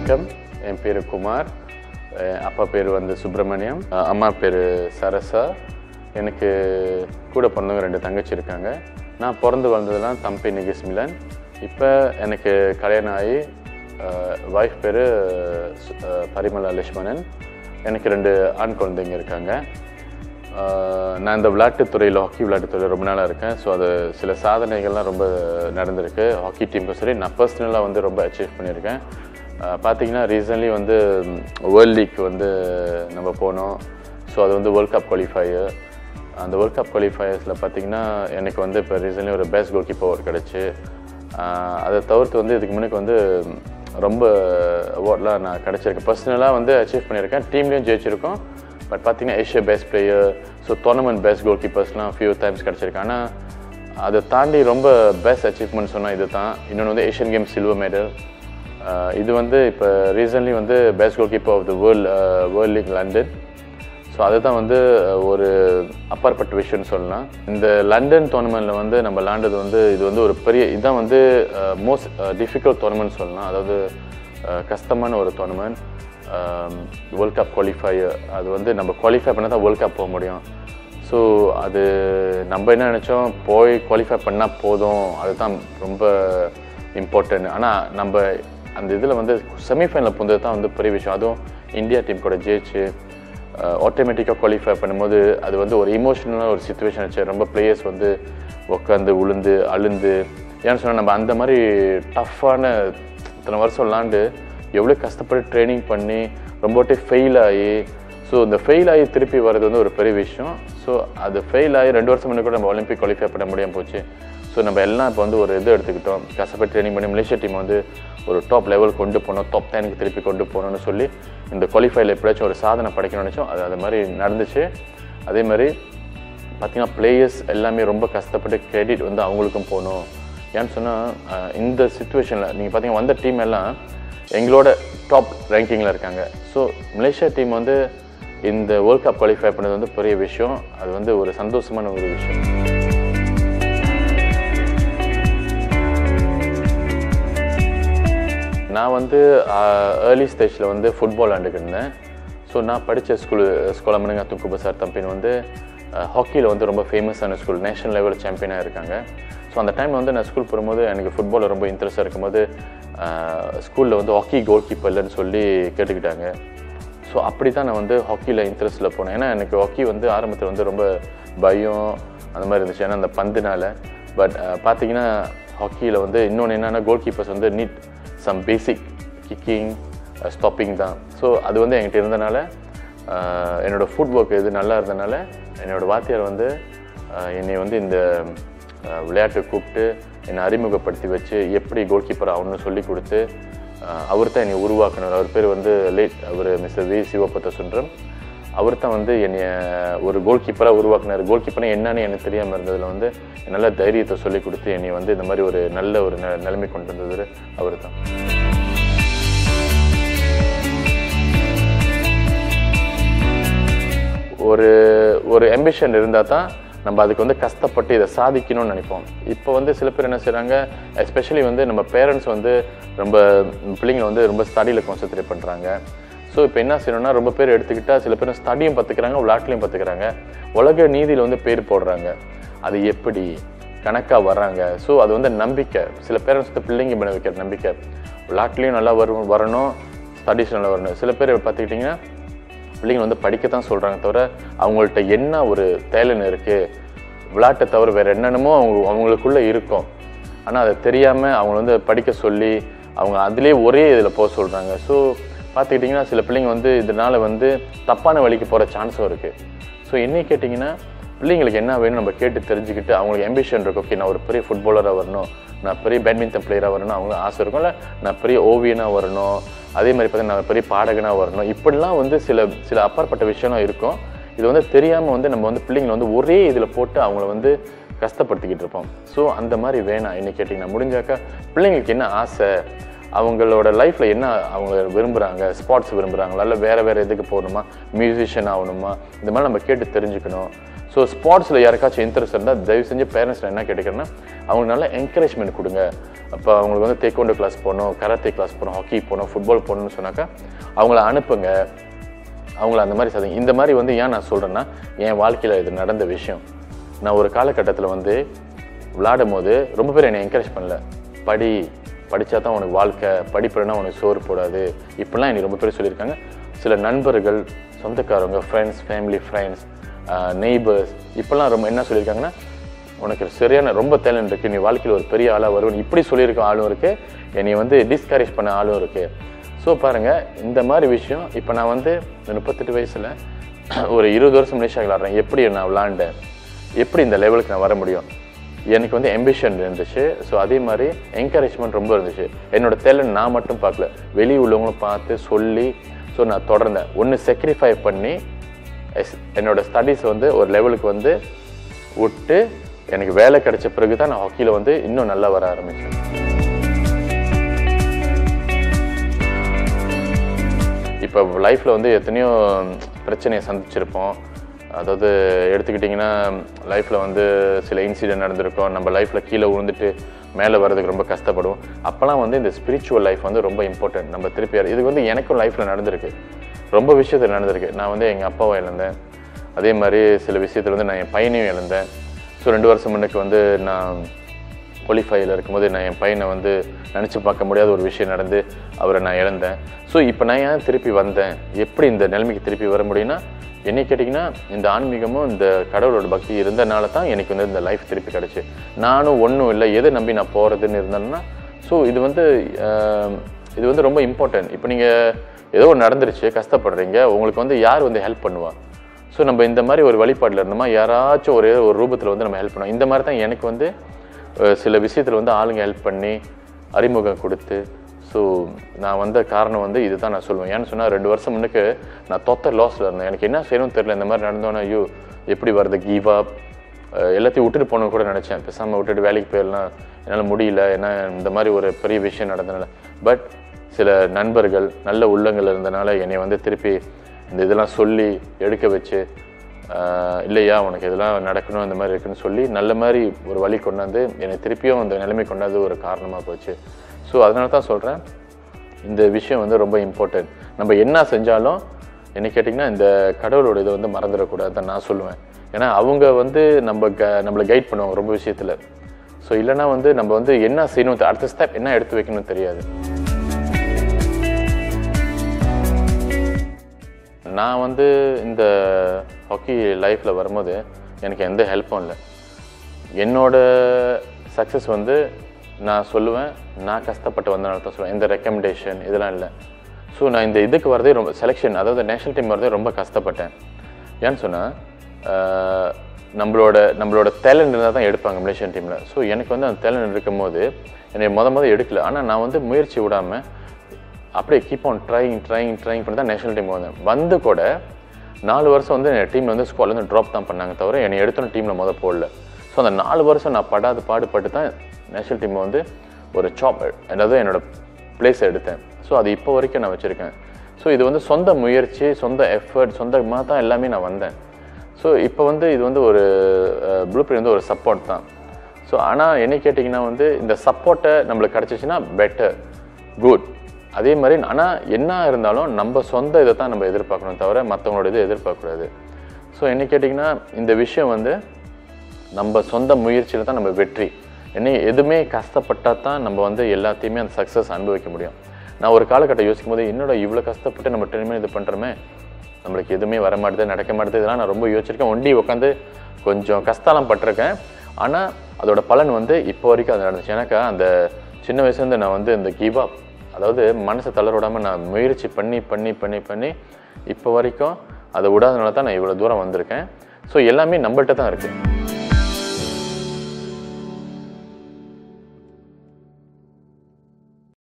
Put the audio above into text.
வணக்கம் என் பேர் குமார் அஹ் அப்பா பேர் வந்து சுப்பிரமணியம் அஹ் அம்மா பேர் சரசா எனக்கு கூட பிறந்தவங்க ரெண்டு தங்கச்சி இருக்காங்க நான் பிறந்து வளர்ந்ததெல்லாம் தம்பி நிகிஸ் மிலன் இப்போ எனக்கு கல்யாணம் ஆகி ஒய்ஃப் பேர் பரிமலா லட்சுமணன் எனக்கு ரெண்டு ஆண் குழந்தைங்க இருக்காங்க ஆஹ் நான் இந்த விளையாட்டுத்துறையில் ஹாக்கி விளையாட்டுத்துறையில் ரொம்ப நாளாக இருக்கேன் ஸோ அது சில சாதனைகள்லாம் ரொம்ப நடந்திருக்கு ஹாக்கி டீமுக்கும் சரி நான் பர்சனலாக வந்து ரொம்ப அச்சீவ் பண்ணியிருக்கேன் ஆஹ் பார்த்தீங்கன்னா ரீசன்ட்லி வந்து வேர்ல்ட் லீக் வந்து நம்ம போனோம் ஸோ அது வந்து வேர்ல்ட் கப் குவாலிஃபையர் அந்த வேர்ல்ட் கப் குவாலிஃபயர்ஸில் பார்த்தீங்கன்னா எனக்கு வந்து இப்போ ரீசன்ட்லி ஒரு பெஸ்ட் கோல் கீப்பர் ஒரு கிடச்சி அதை தவிர்த்து வந்து இதுக்கு முன்னாடி வந்து ரொம்ப அவார்ட்லாம் நான் கிடச்சிருக்கேன் பர்சனலாக வந்து அச்சீவ் பண்ணியிருக்கேன் டீம்லேயும் ஜெயிச்சிருக்கோம் பட் பார்த்தீங்கன்னா Asia best player so tournament best goal கீப்பர்ஸ்லாம் ஃபியூ டைம்ஸ் கிடச்சிருக்கு ஆனால் அதை தாண்டி ரொம்ப பெஸ்ட் அச்சீவ்மெண்ட் சொன்னால் இது தான் இன்னொன்று வந்து ஏஷியன் கேம்ஸ் சில்வர் மெடல் இது வந்து இப்போ ரீசன்ட்லி வந்து best goalkeeper of the world world league London so அதுதான் வந்து ஒரு அப்பாற்பட்ட விஷயம்னு சொல்லலாம் இந்த லண்டன் டோர்னமெண்ட்டில் வந்து நம்ம விளாண்டது வந்து இது வந்து ஒரு பெரிய இதுதான் வந்து மோஸ்ட் டிஃபிகல்ட் டோர்னமெண்ட் சொல்லலாம் அதாவது அஹ், கஷ்டமான ஒரு டோர்னமெண்ட் வேர்ல்ட் கப் குவாலிஃபையர் அது வந்து நம்ம குவாலிஃபை பண்ணால் தான் வேர்ல்ட் கப் போக முடியும் ஸோ அது நம்ம என்ன நினச்சோம் போய் குவாலிஃபை பண்ணால் போதும் அதுதான் ரொம்ப இம்பார்ட்டன்ட் ஆனால் நம்ம அந்த இதில் வந்து செமிஃபைனலில் போனது தான் வந்து பெரிய விஷயம் அதுவும் இந்தியா டீம் கூட ஜெயிச்சு ஆட்டோமேட்டிக்காக குவாலிஃபை பண்ணும்போது அது வந்து ஒரு இமோஷனலான ஒரு சுச்சுவேஷன் ஆச்சு ரொம்ப பிளேயர்ஸ் வந்து உட்காந்து உளுந்து அழுந்து ஏன்னு சொன்னால் நம்ம அந்த மாதிரி டஃப்பான இத்தனை வருஷம் விளாண்டு எவ்வளோ கஷ்டப்பட்டு ட்ரைனிங் பண்ணி ரொம்ப வாட்டி ஃபெயில் ஆகி ஸோ இந்த ஃபெயில் ஆகி திருப்பி வர்றது வந்து ஒரு பெரிய விஷயம் ஸோ அது ஃபெயில் ஆகி ரெண்டு வருஷம் முன்னாடி கூட நம்ம ஒலிம்பிக் குவாலிஃபை பண்ண முடியாமல் போச்சு ஸோ நம்ம எல்லாம் இப்போ வந்து ஒரு இது எடுத்துக்கிட்டோம் கஷ்டப்பட்டு ட்ரைனிங் பண்ணி மலேசியா டீம் வந்து ஒரு டாப் லெவல் கொண்டு போகணும் டாப் டெனுக்கு திருப்பி கொண்டு போகணும்னு சொல்லி இந்த குவாலிஃபைல எப்படியாச்சும் ஒரு சாதனை படைக்கணும்னு நினச்சோம் அது அது மாதிரி நடந்துச்சு அதே மாதிரி பார்த்தீங்கன்னா பிளேயர்ஸ் எல்லாமே ரொம்ப கஷ்டப்பட்டு கிரெடிட் வந்து அவங்களுக்கும் போகணும் ஏன்னு சொன்னால் இந்த சுச்சுவேஷனில் நீங்கள் பார்த்தீங்கன்னா வந்த டீம் எல்லாம் எங்களோட டாப் ரேங்கிங்கில் இருக்காங்க ஸோ மலேசியா டீம் வந்து இந்த வேர்ல்ட் கப் குவாலிஃபை பண்ணது வந்து பெரிய விஷயம் அது வந்து ஒரு சந்தோஷமான ஒரு விஷயம் நான் வந்து ஏர்லி ஸ்டேஜில் வந்து ஃபுட்பால் விளாண்டுக்கிட்டு இருந்தேன் ஸோ நான் படித்த ஸ்கூல் ஸ்கூல் மனுங்க துக்குப சார் தம்பின் வந்து ஹாக்கியில் வந்து ரொம்ப ஃபேமஸான ஸ்கூல் நேஷனல் லெவல் சாம்பியனாக இருக்காங்க ஸோ அந்த டைமில் வந்து நான் ஸ்கூல் போகும்போது எனக்கு ஃபுட்பாலில் ரொம்ப இன்ட்ரெஸ்ட்டாக இருக்கும்போது ஸ்கூலில் வந்து ஹாக்கி கோல் கீப்பர் இல்லைன்னு சொல்லி கேட்டுக்கிட்டாங்க ஸோ அப்படி தான் நான் வந்து ஹாக்கியில் இன்ட்ரெஸ்ட்டில் போனேன் ஏன்னா எனக்கு ஹாக்கி வந்து ஆரம்பத்தில் வந்து ரொம்ப பயம் அந்த மாதிரி இருந்துச்சு ஏன்னா அந்த பந்துனால பட் பார்த்தீங்கன்னா ஹாக்கியில் வந்து இன்னொன்று என்னென்னா கோல் கீப்பர்ஸ் வந்து need some basic kicking stopping தான் ஸோ அது வந்து என்கிட்ட இருந்தனால அஹ், என்னோட ஃபுட் ஒர்க் இது நல்லா இருந்தனால என்னோட வாத்தியார் வந்து அஹ், என்னை வந்து இந்த அஹ், விளையாட்டை கூப்பிட்டு என்னை அறிமுகப்படுத்தி வச்சு எப்படி கோல் கீப்பர் ஆகணும்னு சொல்லி கொடுத்து அவர் தான் என்னை உருவாக்குனார் அவர் பேர் வந்து லேட் அவர் மிஸ்டர் வி சிவபத்த சுன்றம் அவர் தான் வந்து என்னைய ஒரு கோல் கீப்பராக உருவாக்குனார் கோல் கீப்பர்னா என்னன்னு எனக்கு தெரியாமல் இருந்ததில் வந்து நல்ல தைரியத்தை சொல்லி கொடுத்து என்னை வந்து இந்த மாதிரி ஒரு நல்ல ஒரு ந நிலைமை கொண்டு வந்தது அவர் தான் ஒரு ஒரு ambition இருந்தால் தான் நம்ம அதுக்கு வந்து கஷ்டப்பட்டு இதை சாதிக்கணும்னு நினைப்போம் இப்போ வந்து சில பேர் என்ன செய்கிறாங்க எஸ்பெஷலி வந்து நம்ம பேரண்ட்ஸ் வந்து ரொம்ப பிள்ளைங்களை வந்து ரொம்ப ஸ்டடியில் கான்சென்ட்ரேட் பண்ணுறாங்க ஸோ இப்போ என்ன செய்யணும்னா ரொம்ப பேர் எடுத்துக்கிட்டால் சில பேர் ஸ்டடியும் பார்த்துக்கிறாங்க விளையாட்டுலையும் பார்த்துக்கிறாங்க உலக நீதியில் வந்து பேர் போடுறாங்க அது எப்படி கணக்காக வர்றாங்க ஸோ அது வந்து நம்பிக்கை சில பேரண்ட்ஸ் வந்து பிள்ளைங்க மேலே வைக்கிற நம்பிக்கை விளையாட்டுலையும் நல்லா வரும் வரணும் ஸ்டடீஸ் நல்லா வரணும் சில பேர் பார்த்துக்கிட்டிங்கன்னா பிள்ளைங்க வந்து படிக்கத்தான் சொல்கிறாங்க தவிர அவங்கள்ட்ட என்ன ஒரு தேலன் இருக்குது விளையாட்டை தவிர வேறு என்னென்னமோ அவங்க அவங்களுக்குள்ளே இருக்கும் ஆனால் அதை தெரியாமல் அவங்க வந்து படிக்க சொல்லி அவங்க அதுலேயே ஒரே இதில் போக சொல்கிறாங்க ஸோ பார்த்துக்கிட்டிங்கன்னா சில பிள்ளைங்க வந்து இதனால் வந்து தப்பான வழிக்கு போகிற சான்ஸும் இருக்குது ஸோ என்னை கேட்டிங்கன்னா பிள்ளைங்களுக்கு என்ன வேணும் நம்ம கேட்டு தெரிஞ்சுக்கிட்டு அவங்களுக்கு ambition இருக்கும் ஓகே நான் ஒரு பெரிய ஃபுட்பாலராக வரணும் நான் பெரிய பேட்மிண்டன் பிளேயராக வரணும் அவங்களுக்கு ஆசை இருக்கும்ல நான் பெரிய ஓவியனாக வரணும் அதே மாதிரி பார்த்தீங்கன்னா நான் பெரிய பாடகனாக வரணும் இப்படிலாம் வந்து சில சில அப்பாற்பட்ட விஷயம்லாம் இருக்கும் இது வந்து தெரியாமல் வந்து நம்ம வந்து பிள்ளைங்களை வந்து ஒரே இதில் போட்டு அவங்கள வந்து கஷ்டப்படுத்திக்கிட்டு இருப்போம் ஸோ அந்த மாதிரி வேணாம் என்ன கேட்டிங்கன்னா முடிஞ்சாக்கா பிள்ளைங்களுக்கு என்ன ஆசை அவங்களோட லைஃப்பில் என்ன அவங்க விரும்புகிறாங்க ஸ்பாட்ஸ் விரும்புகிறாங்களா இல்லை வேறு வேறு எதுக்கு போகணுமா மியூசிஷியன் ஆகணுமா இந்த மாதிரி நம்ம கேட்டு தெரிஞ்சுக்கணும் ஸோ ஸ்போர்ட்ஸில் யாருக்காச்சும் இன்ட்ரெஸ்ட் இருந்தால் தயவு செஞ்சு பேரண்ட்ஸில் என்ன கேட்டுக்கிறேன்னா அவங்களுக்கு நல்ல என்கரேஜ்மெண்ட் கொடுங்க அப்போ அவங்களுக்கு வந்து தேக்கோண்டோ கிளாஸ் போகணும் கராத்தே கிளாஸ் போகணும் ஹாக்கி போகணும் ஃபுட்பால் போகணும்னு சொன்னாக்கா அவங்கள அனுப்புங்க அவங்கள அந்த மாதிரி சாதிங்க இந்த மாதிரி வந்து ஏன் நான் சொல்கிறேன்னா என் வாழ்க்கையில் இது நடந்த விஷயம் நான் ஒரு காலகட்டத்தில் வந்து விளையாடும் போது ரொம்ப பேர் என்னை என்கரேஜ் பண்ணல படி படித்தா தான் உனக்கு வாழ்க்கை படிப்புலனா உனக்கு சோறு போடாது இப்படிலாம் எனக்கு ரொம்ப பேர் சொல்லியிருக்காங்க சில நண்பர்கள் சொந்தக்காரவங்க ஃப்ரெண்ட்ஸ் ஃபேமிலி ஃப்ரெண்ட்ஸ் நெய்பர்ஸ் இப்போல்லாம் ரொம்ப என்ன சொல்லியிருக்காங்கன்னா உனக்கு சரியான ரொம்ப டேலண்ட் இருக்குது நீ வாழ்க்கையில் ஒரு பெரிய ஆளாக வருவன் இப்படி சொல்லியிருக்க ஆளும் இருக்குது என்னை வந்து டிஸ்கரேஜ் பண்ண ஆளும் இருக்குது ஸோ பாருங்கள் இந்த மாதிரி விஷயம் இப்போ நான் வந்து இந்த முப்பத்தெட்டு வயசில் ஒரு இருபது வருஷம் மலேசியா விளாட்றேன் எப்படி நான் விளாண்டேன் எப்படி இந்த லெவலுக்கு நான் வர முடியும் எனக்கு வந்து எம்பிஷன் இருந்துச்சு ஸோ அதே மாதிரி என்கரேஜ்மெண்ட் ரொம்ப இருந்துச்சு என்னோட டேலண்ட் நான் மட்டும் பார்க்கல வெளியே உள்ளவங்களும் பார்த்து சொல்லி ஸோ நான் தொடர்ந்தேன் ஒன்று செக்ரிஃபை பண்ணி எஸ்- என்னோட ஸ்டடீஸ் வந்து ஒரு லெவலுக்கு வந்து விட்டு எனக்கு வேலை கிடைச்ச பிறகு தான் நான் ஹாக்கியில் வந்து இன்னும் நல்லா வர ஆரம்பித்தேன் இப்போ லைஃப்பில் வந்து எத்தனையோ பிரச்சனையை சந்திச்சிருப்போம் அதாவது எடுத்துக்கிட்டிங்கன்னா லைஃப்பில் வந்து சில இன்சிடென்ட் நடந்திருக்கும் நம்ம லைஃப்பில் கீழே விழுந்துட்டு மேலே வர்றதுக்கு ரொம்ப கஷ்டப்படுவோம் அப்போல்லாம் வந்து இந்த ஸ்பிரிச்சுவல் லைஃப் வந்து ரொம்ப இம்பார்ட்டன்ட் நம்ம திருப்பி இது வந்து எனக்கும் லைஃப்பில் நடந்திருக்கு ரொம்ப விஷயத்தில் நடந்திருக்கு நான் வந்து எங்கள் அப்பாவை இழந்தேன் அதே மாதிரி சில விஷயத்தில் வந்து நான் என் பையனையும் இழந்தேன் ஸோ ரெண்டு வருஷம் முன்னுக்கு வந்து நான் குவாலிஃபையில் இருக்கும்போது நான் என் பையனை வந்து நினச்சி பார்க்க முடியாத ஒரு விஷயம் நடந்து அவரை நான் இழந்தேன் ஸோ இப்போ நான் ஏன் திருப்பி வந்தேன் எப்படி இந்த நிலைமைக்கு திருப்பி வர முடியும்னா என்னை கேட்டிங்கன்னா இந்த ஆன்மீகமும் இந்த கடவுளோட பக்தி இருந்தனால தான் எனக்கு வந்து இந்த லைஃப் திருப்பி கிடச்சி நானும் ஒன்றும் இல்லை எதை நம்பி நான் போகிறதுன்னு இருந்தேன்னா ஸோ இது வந்து ஆஹ், இது வந்து ரொம்ப இம்பார்ட்டன்ட் இப்போ நீங்கள் ஏதோ ஒன்று நடந்துருச்சு கஷ்டப்படுறீங்க உங்களுக்கு வந்து யார் வந்து ஹெல்ப் பண்ணுவா ஸோ நம்ம இந்த மாதிரி ஒரு வழிபாட்டில் இருந்தோமா யாராச்சும் ஒரே ஒரு ரூபத்தில் வந்து நம்ம ஹெல்ப் பண்ணுவோம் இந்த மாதிரி தான் எனக்கு வந்து அஹ், சில விஷயத்தில் வந்து ஆளுங்க ஹெல்ப் பண்ணி அறிமுகம் கொடுத்து ஸோ நான் வந்த காரணம் வந்து இதுதான் நான் சொல்லுவேன் ஏன்னு சொன்னால் ரெண்டு வருஷம் முன்னுக்கு நான் தொத்த லாஸில் இருந்தேன் எனக்கு என்ன செய்யணும்னு தெரியல இந்த மாதிரி நடந்தோன்னே ஐயோ எப்படி வருது கிவ் அப் எல்லாத்தையும் விட்டுட்டு போகணும்னு கூட நினச்சேன் பேசாமல் விட்டுட்டு வேலைக்கு போயிடலாம் என்னால் முடியல ஏன்னா இந்த மாதிரி ஒரு பெரிய விஷயம் நடந்தனால பட் சில நண்பர்கள் நல்ல உள்ளங்கள் இருந்தனால என்னை வந்து திருப்பி இந்த இதெல்லாம் சொல்லி எடுக்க வச்சு ஆஹ் இல்லையா உனக்கு இதெல்லாம் நடக்கணும் இந்த மாதிரி இருக்குன்னு சொல்லி நல்ல மாதிரி ஒரு வழி கொண்டாந்து என்னை திருப்பியும் அந்த நிலைமை கொண்டாந்து ஒரு காரணமாக போச்சு ஸோ அதனால தான் சொல்கிறேன் இந்த விஷயம் வந்து ரொம்ப இம்பார்ட்டன்ட் நம்ம என்ன செஞ்சாலும் என்ன கேட்டிங்கன்னா இந்த கடவுளோட இதை வந்து மறந்துடக்கூடாது தான் நான் சொல்லுவேன் ஏன்னா அவங்க வந்து நம்ம க நம்மளை கைட் பண்ணுவாங்க ரொம்ப விஷயத்தில் ஸோ இல்லைன்னா வந்து நம்ம வந்து என்ன செய்யணும் அடுத்த ஸ்டெப் என்ன எடுத்து வைக்கணும்னு தெரியாது நான் வந்து இந்த ஹாக்கி லைஃப்பில் வரும்போது எனக்கு எந்த ஹெல்ப்பும் இல்லை என்னோட சக்ஸஸ் வந்து நான் சொல்லுவேன் நான் கஷ்டப்பட்டு வந்தனால தான் சொல்லுவேன் எந்த ரெக்கமெண்டேஷன் இதெல்லாம் இல்லை ஸோ நான் இந்த இதுக்கு வரதே ரொம்ப செலெக்ஷன் அதாவது நேஷனல் டீம் வரதே ரொம்ப கஷ்டப்பட்டேன் ஏன்னு சொன்னால் நம்மளோட நம்மளோட டேலண்ட் இருந்தால் தான் எடுப்பாங்க மலேசியன் டீமில் ஸோ எனக்கு வந்து அந்த டேலண்ட் இருக்கும்போது என்னை முத முத எடுக்கல ஆனால் நான் வந்து முயற்சி விடாமல் அப்படியே keep on trying trying trying பண்ணி தான் நேஷனல் டீம் வந்தேன் வந்து கூட நாலு வருஷம் வந்து என் டீமில் வந்து ஸ்குவாட்ல வந்து ட்ராப் தான் பண்ணாங்க தவிர என்னை எடுத்தோன்னு டீமில் முத போடல ஸோ அந்த நாலு வருஷம் நான் படாத பாடுபட்டு தான் நேஷனல் டீம் வந்து ஒரு சாப் அதாவது என்னோட பிளேஸை எடுத்தேன் ஸோ அது இப்போ வரைக்கும் நான் வச்சுருக்கேன் ஸோ இது வந்து சொந்த முயற்சி சொந்த எஃபர்ட் சொந்தமாக தான் எல்லாமே நான் வந்தேன் ஸோ இப்போ வந்து இது வந்து ஒரு ப்ளூ வந்து ஒரு சப்போர்ட் தான் ஸோ ஆனால் என்ன கேட்டிங்கன்னா வந்து இந்த சப்போர்ட்டை நம்மளுக்கு கிடச்சிச்சின்னா பெட்டர் குட் அதே மாதிரி ஆனால் என்ன இருந்தாலும் நம்ம சொந்த இதை தான் நம்ம எதிர்பார்க்கணும் தவிர மற்றவங்களோட இதை எதிர்பார்க்கக்கூடாது ஸோ என்ன கேட்டிங்கன்னா இந்த விஷயம் வந்து நம்ம சொந்த முயற்சியில் தான் நம்ம வெற்றி என்ன எதுவுமே கஷ்டப்பட்டால் தான் நம்ம வந்து எல்லாத்தையுமே அந்த சக்ஸஸ் அனுபவிக்க முடியும் நான் ஒரு காலகட்டம் யோசிக்கும் போது என்னோட இவ்வளோ கஷ்டப்பட்டு நம்ம ட்ரெயின்மே இது பண்ணுறோமே நம்மளுக்கு எதுவுமே வர மாட்டுது நடக்க மாட்டுது இதெல்லாம் நான் ரொம்ப யோசிச்சிருக்கேன் ஒண்டி உட்காந்து கொஞ்சம் கஷ்டம்லாம் பட்டிருக்கேன் ஆனால் அதோட பலன் வந்து இப்போ வரைக்கும் அது நடந்துச்சு எனக்கு அந்த சின்ன வயசுலேருந்து நான் வந்து இந்த கிவ் அப் அதாவது மனசை தளர விடாமல் நான் முயற்சி பண்ணி பண்ணி பண்ணி பண்ணி இப்போ வரைக்கும் அதை விடாதனால தான் நான் இவ்வளோ தூரம் வந்திருக்கேன் ஸோ எல்லாமே நம்மள்ட்ட தான் இருக்குது